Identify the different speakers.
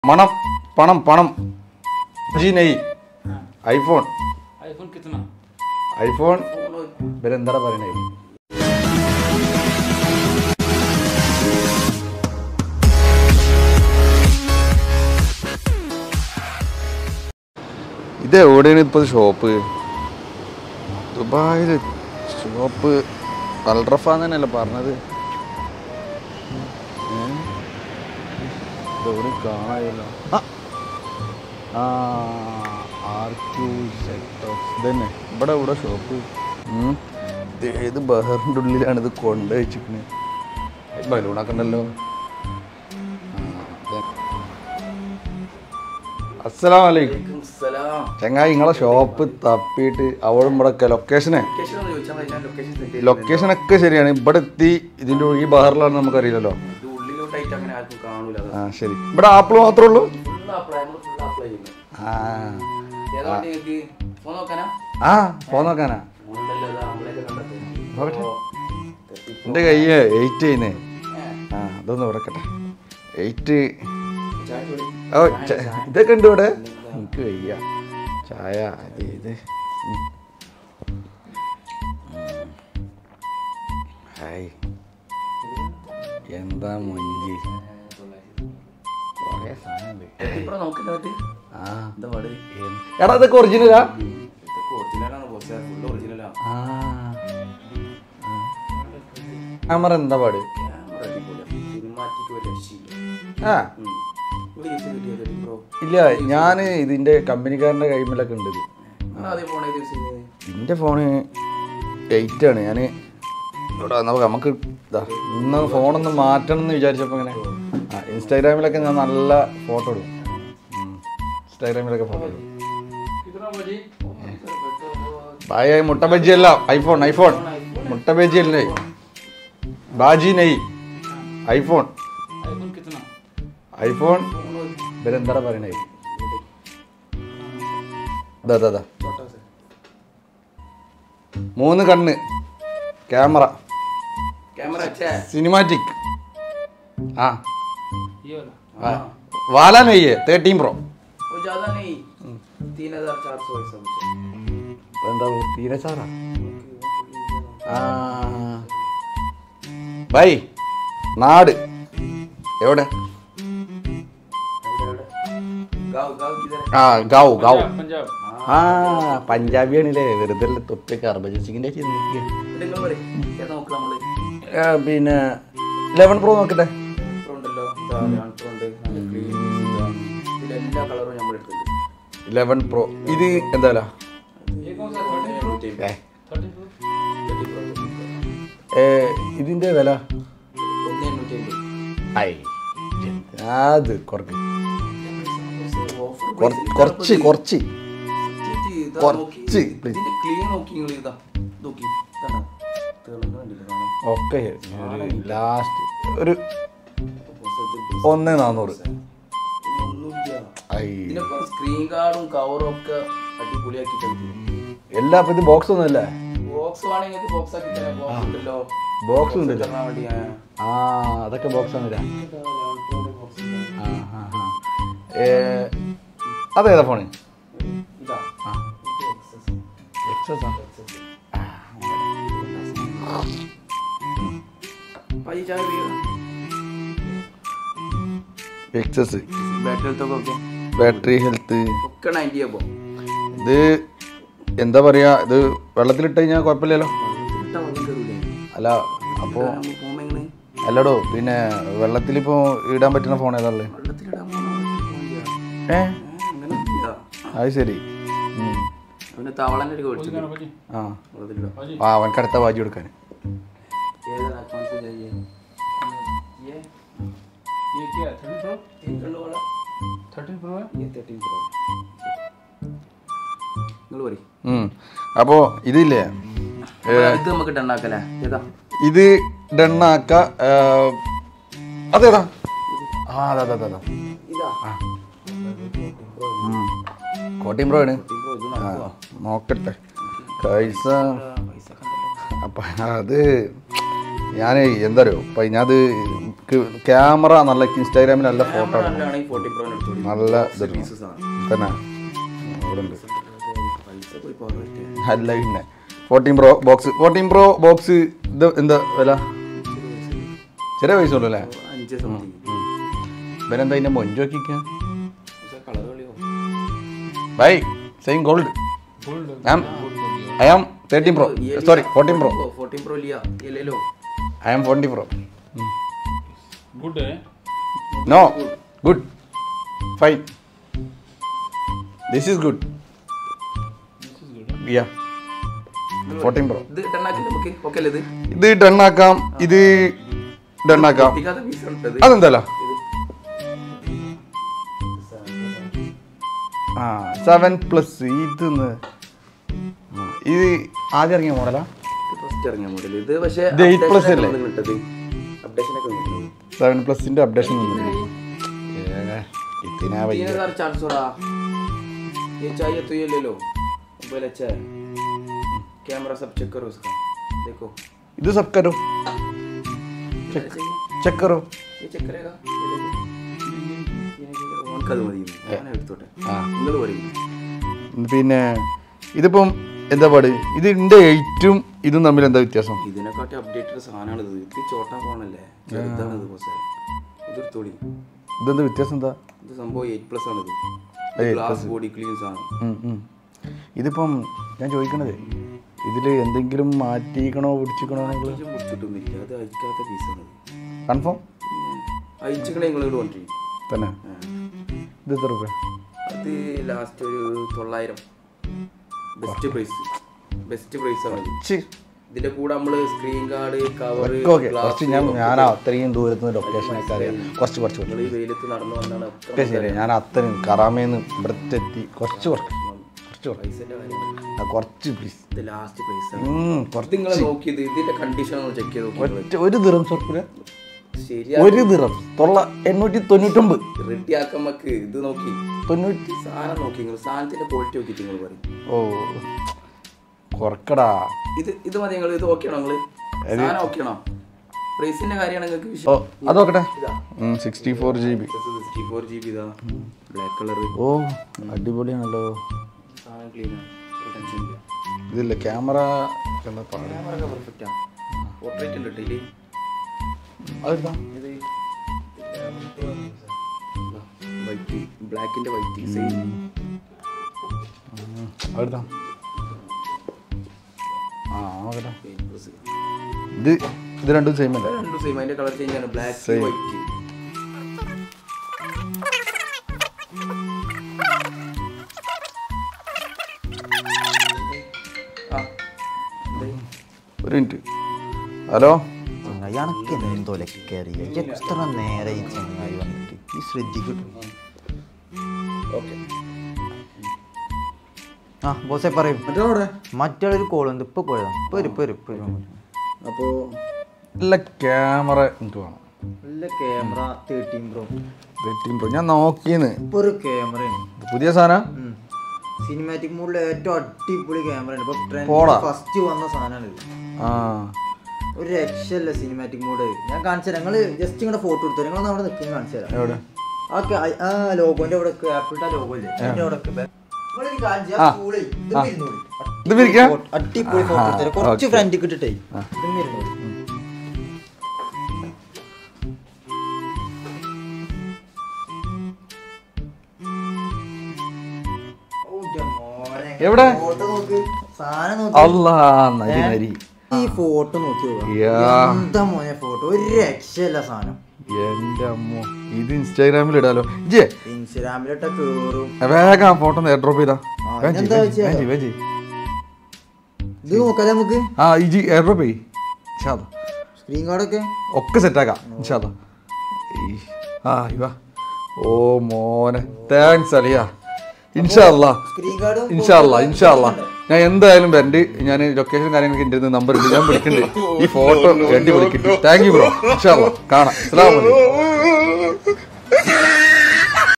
Speaker 1: മണം പണം പണം ജി നെയ് ഐഫോൺ
Speaker 2: आईफोन कितना
Speaker 1: ഐഫോൺ ഇവരെന്താ പറയണേ ഇത് എവിടെയാണ് ഇപ്പോൾ ഷോപ്പ് ദുബായിൽ ഷോപ്പ് അൽറഫ തന്നെയല്ലേ പറഞ്ഞത് ഏ? ഇതെവിടെയും കാണാനില്ല ആ ആർ ക്യൂ സെക്ടർ ഇതന്നെ ഇവിടെ ഇവിടെ ഷോപ്പ് ഉം. ഇത് ഏത് ബഹറിൻ്റെ ഉള്ളിലാണ് ഇത് കൊണ്ട് വെച്ചിരിക്കുന്നത് ബലൂണൊക്കെ ഉണ്ടല്ലോ അസ്സലാം വലൈക്കും ചങ്ങായി നിങ്ങളെ ഷോപ്പ് തപ്പിയിട്ട് അവിടെ ഇവിടെ ലൊക്കേഷനെ ലൊക്കേഷനൊക്കെ ശരിയാണ് ഇവിടെ എത്തി ഇതിൻ്റെ ഈ ബഹറിലാണ് നമുക്കറിയില്ലല്ലോ
Speaker 2: ഉള്ളിലോട്ടായിട്ട് അങ്ങനെ ആർക്കും കാണൂല അത്.
Speaker 1: ആ ശരി ഇവിടെ ആപ്പിൾ മാത്രമേ ഉള്ളൂ
Speaker 2: Full apply, നമ്മള് full apply ചെയ്യുന്നത്.
Speaker 1: ആ
Speaker 2: ഏതാണ്ട് നിങ്ങൾക്ക് phone നോക്കാനാ?
Speaker 1: ആ ഫോൺ നോക്കാനാ
Speaker 2: ഫോണുണ്ടല്ലോ, ദാ നമ്മളെയൊക്കെ കണ്ടെത്തും.
Speaker 1: നോക്കട്ടെ.
Speaker 2: ഓ, തെറ്റിപ്പോ.
Speaker 1: എൻ്റെ കയ്യ് എയ്റ്റ് ചെയ്യുന്നേ
Speaker 2: ഏ,
Speaker 1: ആ അതൊന്ന് വിടക്കട്ടെ എയ്റ്റ്
Speaker 2: ചായ കുടി.
Speaker 1: ഓ ച- ഇതൊക്കെ ഉണ്ട് ഇവിടെ എനിക്ക് വയ്യ ചായ അത് ഇത് ഉം. ഉം. ഹായ് എന്താ മൊഞ്ചി കുറേ സാധനമുണ്ട്
Speaker 2: തെറ്റിപ്പോ നോക്കിട്ട്
Speaker 1: ആ
Speaker 2: എന്താ പാട്
Speaker 1: എന്ത്- എടാ ഇതൊക്കെ ഒറിജിനലാ
Speaker 2: ഇതൊക്കെ ഒറിജിനലാണ് ബോസ് ഫുൾ ഒറിജിനലാ
Speaker 1: ആ ക്യാമറ എന്താ പാട്
Speaker 2: ക്യാമറ അടിപൊളിയാ സിനിമാറ്റിക് ഒരു രക്ഷയില്ല
Speaker 1: ആ
Speaker 2: ഉം. ഇവിടെ യൂസ് കിട്ടിയത് ബ്രോ
Speaker 1: ഇല്ല ഞാൻ ഇതിൻ്റെ കമ്പനിക്കാരൻ്റെ കൈമിലൊക്കെ ഉണ്ട് ഇത്
Speaker 2: നിങ്ങൾ ആദ്യം ഫോൺ ഏത് യൂസ് ചെയ്യുന്നത്
Speaker 1: എൻ്റെ ഫോണ് എയ്റ്റ് ആണ് ഞാൻ ഇവിടെ വന്നപ്പോൾ നമുക്ക് ഇതാ ഇന്ന് ഫോണൊന്ന് മാറ്റണം എന്ന് വിചാരിച്ചപ്പോൾ ഇങ്ങനെ ആ ഇൻസ്റ്റാഗ്രാമിലൊക്കെ ഞാൻ നല്ല ഫോട്ടോ ഇടും ഉം. ഇൻസ്റ്റാഗ്രാമിലൊക്കെ ഫോട്ടോ ഇടും ബായ മുട്ട ബജ്ജി അല്ല ഐഫോൺ ഐഫോൺ മുട്ട ബജ്ജി അല്ലേ ബാജി നെയ് ഐഫോൺ
Speaker 2: आईफोन कितना
Speaker 1: ഐഫോൺ ഇവരെന്താ പറയണേ ഇതാ ഇതാ ഇതാ
Speaker 2: छोटा सा
Speaker 1: മൂന്ന് കണ്ണ് ക്യാമറ
Speaker 2: कैमरा अच्छा है
Speaker 1: സിനിമാറ്റിക് ആ
Speaker 2: ये वाला
Speaker 1: ആ. വാല നെയ്യ് തേർട്ടീൻ പ്രോ
Speaker 2: वो ज्यादा नहीं तीन हजार चार सौ ऐसा कुछ है।
Speaker 1: എന്താ തീരെ സാറാ ആ ബൈ നാട് എവിടെ
Speaker 2: गाँव गाँव किधर
Speaker 1: ആ ഗൗ ഗൗ
Speaker 2: पंजाब
Speaker 1: ആ പഞ്ചാബിയാണല്ലേ വെറുതെ തൊപ്പിയൊക്കെ അർബജിച്ചിങ്ങിൻ്റെ
Speaker 2: നിങ്ങൾ പറയും ഏതാ നോക്കുക നമ്മള്
Speaker 1: പിന്നെ ലെവൻ പ്രോ നോക്കട്ടെ
Speaker 2: Pro ഉണ്ടല്ലോ ഇതാ ലെവൻ പ്രോ ഉണ്ട് നല്ല ക്ലീൻ ഇതിൽ എല്ലാ കളറും നമ്മൾ എടുത്തിട്ടുണ്ട്
Speaker 1: ലെവൻ പ്രോ ഇത് എന്താ വില? ഏ, ഏ, ഇതിന്റെ വില
Speaker 2: ഒന്ന് എണ്ണൂറ്റി അമ്പത്
Speaker 1: ഐ അത് കുറക്ക് കുറ- കുറച്ച് കുറച്ച് കുറച്ച്, please.
Speaker 2: ഇതിന്റെ ക്ലീൻ നോക്കി നിങ്ങൾ ഇതാ നോക്കി ഇതാ തിളങ്ങുന്ന കണ്ടില്ലേ കാണാൻ
Speaker 1: ഒക്കെ ലാസ്റ്റ് ഒരു ഒന്ന് നാന്നൂറ്
Speaker 2: ഒന്നുമില്ല
Speaker 1: ഐ
Speaker 2: ഇതിനിപ്പോ സ്ക്രീൻ കാർഡും കവറും ഒക്കെ അടിപൊളിയാക്കിയിട്ടുണ്ട്
Speaker 1: എല്ലാ ഇപ്പൊ ഇത് ബോക്സ് ഒന്നും അല്ലേ
Speaker 2: ബോക്സ് വേണമെങ്കിൽ ബോക്സ് ആക്കി തരാം ബോക്സ് ഉണ്ടല്ലോ
Speaker 1: ബോക്സ് ഉണ്ടല്ലോ
Speaker 2: തരാൻ വേണ്ടി ആ.
Speaker 1: ആ അതൊക്കെ ബോക്സ് ആണ്
Speaker 2: ഇതാ ലെവൻ പ്രോയുടെ box ഉണ്ട്.
Speaker 1: ആ ആ ആ ഏ, അതേതാ ഫോണ്
Speaker 2: ഇതാ
Speaker 1: ആ
Speaker 2: ഇത് XS.
Speaker 1: എക്സസ് ആ
Speaker 2: ਭਾਜੀ ਚਾਹ ਪੀਓ
Speaker 1: എക്സസ്
Speaker 2: ബാറ്ററി ഹെൽത്ത് ഒക്കെ
Speaker 1: ബാറ്ററി ഹെൽത്ത്
Speaker 2: ഒക്കെ നയൻറ്റി അപ്പോ
Speaker 1: ഇത് എന്താ പറയാ ഇത് വെള്ളത്തിലിട്ട് കഴിഞ്ഞാൽ കുഴപ്പമില്ലല്ലോ
Speaker 2: ഇട്ടാ വെള്ളം കയറൂലേ
Speaker 1: അല്ല അപ്പോൾ
Speaker 2: നമ്മൾ പോകുമ്പോ എങ്ങനെ
Speaker 1: അല്ലടോ പിന്നെ വെള്ളത്തിലിപ്പോൾ ഇടാൻ പറ്റുന്ന ഫോൺ ഏതാണല്ലേ
Speaker 2: വെള്ളത്തിലിടാൻ പോകുന്ന
Speaker 1: ഏ
Speaker 2: അങ്ങനെ ഇല്ല
Speaker 1: അത് ശരി ഉം.
Speaker 2: അവന് തവളൻ്റെ ഒരു മേടിച്ചു
Speaker 1: ആ
Speaker 2: വെള്ളത്തിലിടാം
Speaker 1: ആ അവനക്ക് അടുത്ത വാജി കൊടുക്കാൻ
Speaker 2: ഏതാണ് അക്കൗണ്ട്സ് चाहिए ये
Speaker 3: ये क्या है थर्टी प्रो
Speaker 2: ये कर लो वाला
Speaker 3: थर्टीन प्रो है
Speaker 2: ये 13 pro നിങ്ങൾ പറയും
Speaker 1: അപ്പോൾ ഇതില്ലേ
Speaker 2: ഇത് നമുക്ക് ഡണ്ണാക്കല്ലേ ഏതാ
Speaker 1: ഇത് ഡണ്ണാക്ക അതേതാ ആ അതെ അതെ അതെ അതെ
Speaker 2: ഇതാ
Speaker 1: ഉം. കോട്ടയം പ്രോ ആണ്
Speaker 2: pro ഇത്
Speaker 1: ആ,
Speaker 2: നടക്കുവാ
Speaker 1: നോക്കട്ടെ പൈസ
Speaker 2: പൈസ കണ്ടല്ലോ
Speaker 1: അപ്പം അത് ഞാൻ എന്താ അറിയോ ഇപ്പം ഞാനത് ക്യാമറ നല്ല ഇൻസ്റ്റാഗ്രാമിൽ നല്ല ഫോട്ടോ
Speaker 2: ക്യാമറ നല്ലതാണെങ്കിൽ ഫോർട്ടി പ്രോ എടുത്തോളൂ
Speaker 1: നല്ല ഇത്
Speaker 2: പീസസ് ആണ്
Speaker 1: തന്നെ അവിടെ ഉണ്ട്
Speaker 2: പൈസ പോയി പോകാൻ
Speaker 1: അല്ല പിന്നെ fourteen pro box fourteen pro box ഇത് എന്താ വില ചെറിയ പൈസ ഉള്ളൂ അല്ലേ
Speaker 2: അഞ്ച് സംതിങ്
Speaker 1: ഇവനെന്താ ഇതിൻ്റെ മൊഞ്ചോക്കിക്ക
Speaker 2: കളർ കളിയോ
Speaker 1: by same gold I am thirteen pro sorry fourteen pro
Speaker 2: fourteen pro ഇല്ല ഇല്ലല്ലോ
Speaker 1: I am forty pro
Speaker 3: Good, eh?
Speaker 1: No good fine this is good yeah fourteen pro
Speaker 2: ഇത് ടണ്ണാക്കി നമുക്ക് ഓക്കെ അല്ലേ ഇത്
Speaker 1: ഇത് ഡൺ ആക്കാം ഇത് ഡൺ ആക്കാം
Speaker 2: എത്തിക്കാത്ത പീസ് ആണ് ഇത്
Speaker 1: അതെന്തല്ല ആ സെവൻ പ്ലസ് ഇത് ഇത് ആദ്യം ഇറങ്ങിയ മോഡലാ
Speaker 2: ഫസ്റ്റ് ഇറങ്ങിയ മോഡൽ ഇത് പക്ഷേ
Speaker 1: ഇത് 8 plus അല്ലേ?
Speaker 2: അപ്ഡേഷൻ ഒക്കെ വന്നിട്ടുണ്ട്
Speaker 1: സെവൻ പ്ലസിന്റെ അപ്ഡേഷൻ വന്നിട്ടുണ്ട് ഇതിനാ വയ്യ
Speaker 2: तीन हजार चार सौ रहा ये चाहिए तो ये ले लो मोबाइल अच्छा है कैमरा सब चेक करो उसका देखो
Speaker 1: ഇത് സബ് കരോ
Speaker 2: क्या चाहिए
Speaker 1: ചെക്ക് കരോ
Speaker 2: ये चेक करेगा ये ले लो। ये नहीं चाहिए, on കത് മതി ഞാൻ എടുത്തോട്ടെ
Speaker 1: ആ.
Speaker 2: നിങ്ങൾ പറയും
Speaker 1: പിന്നെ ഇതിപ്പം എന്താ പാട് ഇതിന്റെ എയ്റ്റും ഇതും തമ്മിൽ എന്താ വ്യത്യാസം
Speaker 2: ഇതിനെക്കാട്ടി അപ്ഡേറ്റഡ് സാധനമാണ് ഇത് ഇത് ചോട്ടാ ഫോണല്ലേ ചെറുതാണ് ഇത് പക്ഷേ ഇതെടുത്തോളി
Speaker 1: ഇതെന്താ വ്യത്യാസം എന്താ
Speaker 2: ഇത് സംഭവം എയ്റ്റ് പ്ലസ് ആണ് ഇത്
Speaker 1: Eight
Speaker 2: ഗ്ലാസ് ബോഡി ക്ലീൻസ് ആണ്
Speaker 1: ഉം, ഉം. ഇതിപ്പം ഞാൻ ചോദിക്കണത് ഇതിൽ എന്തെങ്കിലും മാറ്റിക്കണോ പിടിച്ചിക്കണോ നിങ്ങൾ
Speaker 2: ഇത് മുറിച്ചിട്ടൊന്നുമില്ല അത് അയക്കാത്ത പീസാണ്
Speaker 1: കൺഫേം
Speaker 2: അയച്ചിക്കണേ നിങ്ങൾ ഇവിടെ കൊണ്ടിരിക്കും
Speaker 1: തന്നെ ഇത് എത്ര രൂപ
Speaker 2: അത് ലാസ്റ്റ് ഒരു തൊള്ളായിരം ബെസ്റ്റ് പ്രൈസ് ബെസ്റ്റ് പ്രൈസ് ആണ് ഇത്.
Speaker 1: ചി
Speaker 2: ഇതിന്റെ കൂടെ നമ്മള് സ്ക്രീൻ ഗാർഡ് കവർ
Speaker 1: ഓക്കെ കുറച്ച് ഞാൻ ഞാൻ അത്രയും ദൂരത്ത് നിന്ന് ലൊക്കേഷൻ ഒക്കെ അറിയാം കുറച്ച് കുറച്ച് കുറച്ച്
Speaker 2: നിങ്ങൾ ഈ വെയിലത്ത് നടന്നു വന്നാണ് ഒക്കെ
Speaker 1: ഒക്കെ ശരി ഞാൻ അത്രയും കറാമേന്ന് ഇവിടുത്തെ എത്തി കുറച്ച് കുറച്ച് കുറച്ച് കുറച്ച്
Speaker 2: പൈസന്റെ കാര്യമാണ്
Speaker 1: ആ, കുറച്ച് പ്ലീസ്
Speaker 2: ഇത് ലാസ്റ്റ് പ്രൈസ് ആണ്
Speaker 1: കുറച്ച്
Speaker 2: നിങ്ങൾ നോക്കിയത് ഇതിന്റെ കണ്ടീഷൻ ഒന്ന് ചെക്ക് ചെയ്ത് നോക്കി
Speaker 1: ഒറ്റ ഒരു ദിറം സർക്കുല
Speaker 2: ശരിയാ
Speaker 1: ഒരു ദിറം തൊള്ള എണ്ണൂറ്റി തൊണ്ണൂറ്റൊമ്പത്
Speaker 2: റെഡി ആക്കമ്മക്ക് ഇത് നോക്കി
Speaker 1: തൊണ്ണൂറ്റി
Speaker 2: സാധനം നോക്കി നിങ്ങൾ സാധനത്തിന്റെ ക്വാളിറ്റി നോക്കിയിട്ട് നിങ്ങൾ പറയും
Speaker 1: ഓ കുറക്കടാ
Speaker 2: ഇത് ഇത് മതി നിങ്ങൾ ഇത് ഓക്കെ ആണോ നിങ്ങള് സാധനം ഓക്കെ ആണോ പ്രൈസിന്റെ കാര്യമാണ് നിങ്ങൾക്ക്
Speaker 1: ഓ
Speaker 2: വിഷയം
Speaker 1: അത് നോക്കട്ടെ
Speaker 2: ഇതാ
Speaker 1: sixty four G B
Speaker 2: sixty four G B ഇതാ ബ്ലാക്ക് കളർ
Speaker 1: ഓ അടിപൊളിയാണല്ലോ
Speaker 2: സാധനം ക്ലീൻ ആണ് ഒരു ടെൻഷൻ ഇല്ല
Speaker 1: ഇതില്ല ക്യാമറ പാട്
Speaker 2: ക്യാമറ ഒക്കെ പെർഫെക്റ്റ് ആണ് പോർട്രേറ്റ് ഉണ്ട് കേട്ടോ ഇതില്
Speaker 1: അതെടുത്താ
Speaker 2: ഇത് വൈറ്റ് ബ്ലാക്കിന്റെ വൈറ്റ് സെയിം
Speaker 1: അതെടുത്താ ആ നോക്കട്ടെ ഇത് ഇത് രണ്ടും സെയിം അല്ലേ
Speaker 2: രണ്ടും സെയിം അതിന്റെ കളർ ചേഞ്ച് ആണ് ബ്ലാക്ക്
Speaker 1: Same.
Speaker 2: വൈറ്റ് ആ ദേ.
Speaker 1: ഒരു മിനിറ്റ് ഹലോ
Speaker 4: ചങ്ങായി അനക്ക് എന്തോ ലക്കറിയ എത്ര നേരെ ഈ ചങ്ങായി വന്നിട്ട് ഈ ശ്രദ്ധിക്കട്ടു
Speaker 2: ഓക്കെ
Speaker 4: ആ ബോസെ പറയും
Speaker 1: മറ്റേ
Speaker 4: മറ്റൊരു കോൾ ഉണ്ട് ഇപ്പൊ പോയതാ ഇപ്പൊ വരും ഇപ്പൊ വരും ഇപ്പൊ വരും
Speaker 1: അപ്പോൾ നല്ല ക്യാമറ എനിക്ക് വേണം
Speaker 4: നല്ല camera thirteen pro
Speaker 1: thirteen pro ഞാൻ നോക്കിയെന്ന്
Speaker 4: ഇപ്പൊ ഒരു ക്യാമറ
Speaker 1: ഇത് പുതിയ സാധനം
Speaker 4: സിനിമാറ്റിക് മോഡിൽ ഏറ്റവും അടിപൊളി ക്യാമറ ആണ് ഇപ്പൊ
Speaker 1: പോടാ.
Speaker 4: ഫസ്റ്റ് വന്ന സാധനമാണ് ഇത്
Speaker 1: ആ
Speaker 4: ഒരു രക്ഷയല്ല സിനിമാറ്റിക് മോഡ് ഞാൻ കാണിച്ചു തരാം നിങ്ങൾ ജസ്റ്റ് ഇങ്ങനെ ഫോട്ടോ എടുത്തു നിങ്ങൾ അവിടെ നിൽക്കുന്ന കാണിച്ചു തരാം
Speaker 1: എവിടെ
Speaker 4: ആ ക- ആ ലോഗോന്റെ അവിടെ ആപ്പിളിന്റെ ലോഗോ ഇല്ലേ അതിന്റെ അവിടെ നിങ്ങള് ഒരു കാര്യം ചെയ്യ്, ആ stool ല് ഇതുമ്മെ ഇരുന്നോളി.
Speaker 1: ഇത് വിരിക്കാം?
Speaker 4: ഫോട്ടോ- അടിപൊളി ഫോട്ടോ എടുത്തരാം കുറച്ച് ഫ്രണ്ട് കിട്ടിട്ടേ ഇതും ഇരുന്നോളി ഓ, എൻ്റെ മോനെ.
Speaker 1: എവിടെ?
Speaker 4: ഫോട്ടോ നോക്ക് സാധനം നോക്ക്
Speaker 1: അല്ലാ നരി നരി
Speaker 4: ഈ ഫോട്ടോ നോക്കി
Speaker 1: യാ.
Speaker 4: എന്താ മോനെ ഫോട്ടോ ഒരു രക്ഷയല്ല സാധനം
Speaker 1: എൻ്റെ അമ്മോ ഇത് ഇൻസ്റ്റാഗ്രാമിൽ ഇടാലോ ജേ
Speaker 4: ഇൻസ്റ്റാഗ്രാമിലിട്ട കേറും
Speaker 1: വേഗം ആ ഫോട്ടോ എയർ ഡ്രോപ്പ് ചെയ്താ
Speaker 4: ആ,
Speaker 1: വേഗം ചെയ്യ്,
Speaker 4: ഇതെന്താ
Speaker 1: വേഗം ചെയ്യ്,
Speaker 4: വെച്ചാ?
Speaker 1: വേഗം ചെയ്യ്, വേഗം ചെയ്യ്.
Speaker 4: ഇത് നോക്കാല്ലേ നമുക്ക്
Speaker 1: ആ ഇജി എയർ ഡ്രോപ്പ് ചെയ്യ് ഇൻഷാല്ലാ.
Speaker 4: സ്ക്രീൻ കാർഡൊക്കെ
Speaker 1: ഒക്കെ സെറ്റാക്കാം ഇൻഷാല്ലാ. ഈ, ആ ഇവ ഓ മോനെ താങ്ക്സ് അലിയ ഇൻഷാല്ല
Speaker 4: സ്ക്രീൻ കാർഡും
Speaker 1: ഇൻഷാല്ല ഇൻഷാല്ല ഞാൻ എന്തായാലും വരണ്ട് ഞാൻ ലൊക്കേഷൻ കാര്യങ്ങളൊക്കെ എൻ്റെ നമ്പർ ഉണ്ട് ഞാൻ വിളിക്കുന്നുണ്ട് ഈ ഫോട്ടോ വേണ്ടി വിളിക്കട്ടെ താങ്ക് യു ബ്രോ ഇൻഷാല്ല കാണാം അസ്സലാമു അലൈക്കും